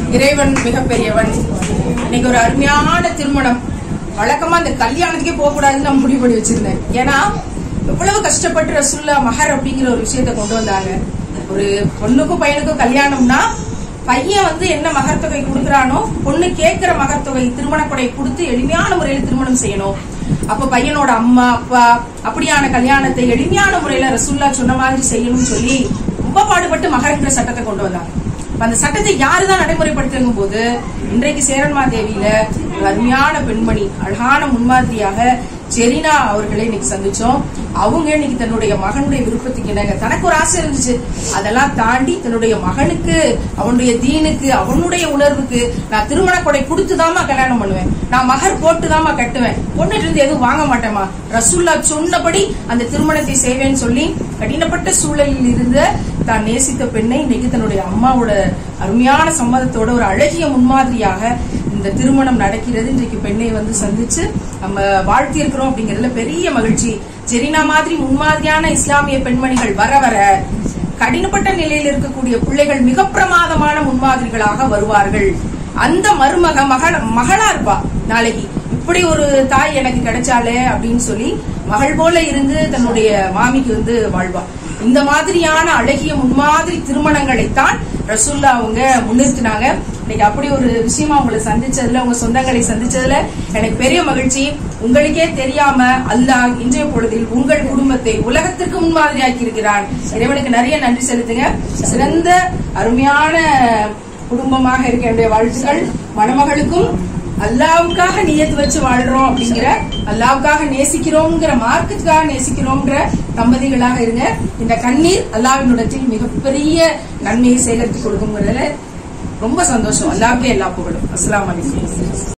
இறைவன் மிகப்பெரியவன் இன்னைக்கு ஒரு அருமையான திருமணம் வழக்கமா அந்த கல்யாணத்துக்கே போக கூடாதுன்னு நான் முடிவு பண்ணி வச்சிருந்தேன் ஏன்னா எவ்வளவு கஷ்டப்பட்டு ரசுல்லா மஹர் அப்படிங்கிற ஒரு விஷயத்தை கொண்டு வந்தாங்க ஒரு பொண்ணுக்கும் பையனுக்கும் கல்யாணம்னா பையன் வந்து என்ன மகர் தொகை கொடுக்கறானோ பொண்ணு கேட்கிற மகர் தொகை திருமண கொடை கொடுத்து எளிமையான முறையில திருமணம் செய்யணும் அப்ப பையனோட அம்மா அப்பா அப்படியான கல்யாணத்தை எளிமையான முறையில ரசுல்லா சொன்ன மாதிரி செய்யணும்னு சொல்லி ரொம்ப பாடுபட்டு மகர்ங்கிற சட்டத்தை கொண்டு வந்தாங்க அப்ப அந்த சட்டத்தை யாருதான் நடைமுறைப்படுத்துங்க போது இன்றைக்கு சேரன்மா தேவியில ஒரு அருமையான பெண்மணி அழகான முன்மாதிரியாக ஜெரினா அவர்களை இன்னைக்கு சந்திச்சோம் அவங்க இன்னைக்கு தன்னுடைய மகனுடைய விருப்பத்துக்கு இணங்க தனக்கு ஒரு ஆசை இருந்துச்சு அதெல்லாம் தாண்டி தன்னுடைய மகனுக்கு அவனுடைய தீனுக்கு அவனுடைய உணர்வுக்கு நான் திருமண கொடை கொடுத்துதாம்மா கல்யாணம் பண்ணுவேன் நான் மகர் போட்டுதாம்மா கட்டுவேன் பொண்ணுட்டு இருந்து எதுவும் வாங்க மாட்டேமா ரசுல்லா சொன்னபடி அந்த திருமணத்தை செய்வேன்னு சொல்லி கடினப்பட்ட சூழலில் இருந்த தான் நேசித்த பெண்ணை இன்னைக்கு தன்னுடைய அம்மாவோட அருமையான சம்மதத்தோட ஒரு அழகிய முன்மாதிரியாக இந்த திருமணம் நடக்கிறது இன்றைக்கு பெண்ணை வந்து சந்திச்சு நம்ம வாழ்த்தி இருக்கிறோம் அப்படிங்கறதுல பெரிய மகிழ்ச்சி ஜெரினா மாதிரி முன்மாதிரியான இஸ்லாமிய பெண்மணிகள் வர வர கடினப்பட்ட நிலையில் இருக்கக்கூடிய பிள்ளைகள் மிக பிரமாதமான முன்மாதிரிகளாக வருவார்கள் அந்த மருமக மகள் மகளா இருப்பா நாளைக்கு இப்படி ஒரு தாய் எனக்கு கிடைச்சாலே அப்படின்னு சொல்லி மகள் போல இருந்து தன்னுடைய மாமிக்கு வந்து வாழ்வா இந்த மாதிரியான அழகிய முன்மாதிரி திருமணங்களைத்தான் ரசூல்லா அவங்க முன்னிறுத்தினாங்க இன்னைக்கு அப்படி ஒரு விஷயமா உங்களை சந்திச்சதுல உங்க சொந்தங்களை சந்திச்சதுல எனக்கு பெரிய மகிழ்ச்சி உங்களுக்கே தெரியாம அல்லாஹ் இன்றைய பொழுதில் உங்கள் குடும்பத்தை உலகத்திற்கு முன்மாதிரியாக்கி இருக்கிறான் இறைவனுக்கு நிறைய நன்றி செலுத்துங்க சிறந்த அருமையான குடும்பமாக இருக்க என்னுடைய வாழ்த்துக்கள் மணமகளுக்கும் அல்லாவுக்காக நியத்து வச்சு வாழ்றோம் அப்படிங்கிற அல்லாவுக்காக நேசிக்கிறோம்ங்கிற மார்க்கத்துக்காக நேசிக்கிறோம்ங்கிற தம்பதிகளாக இருங்க இந்த கண்ணீர் அல்லாவினுடத்தில் மிகப்பெரிய நன்மையை சேகரித்து கொடுக்குங்கிறதுல ரொம்ப சந்தோஷம் அல்லாவுக்கே எல்லா புகழும் அஸ்ஸலாமு அலைக்கும்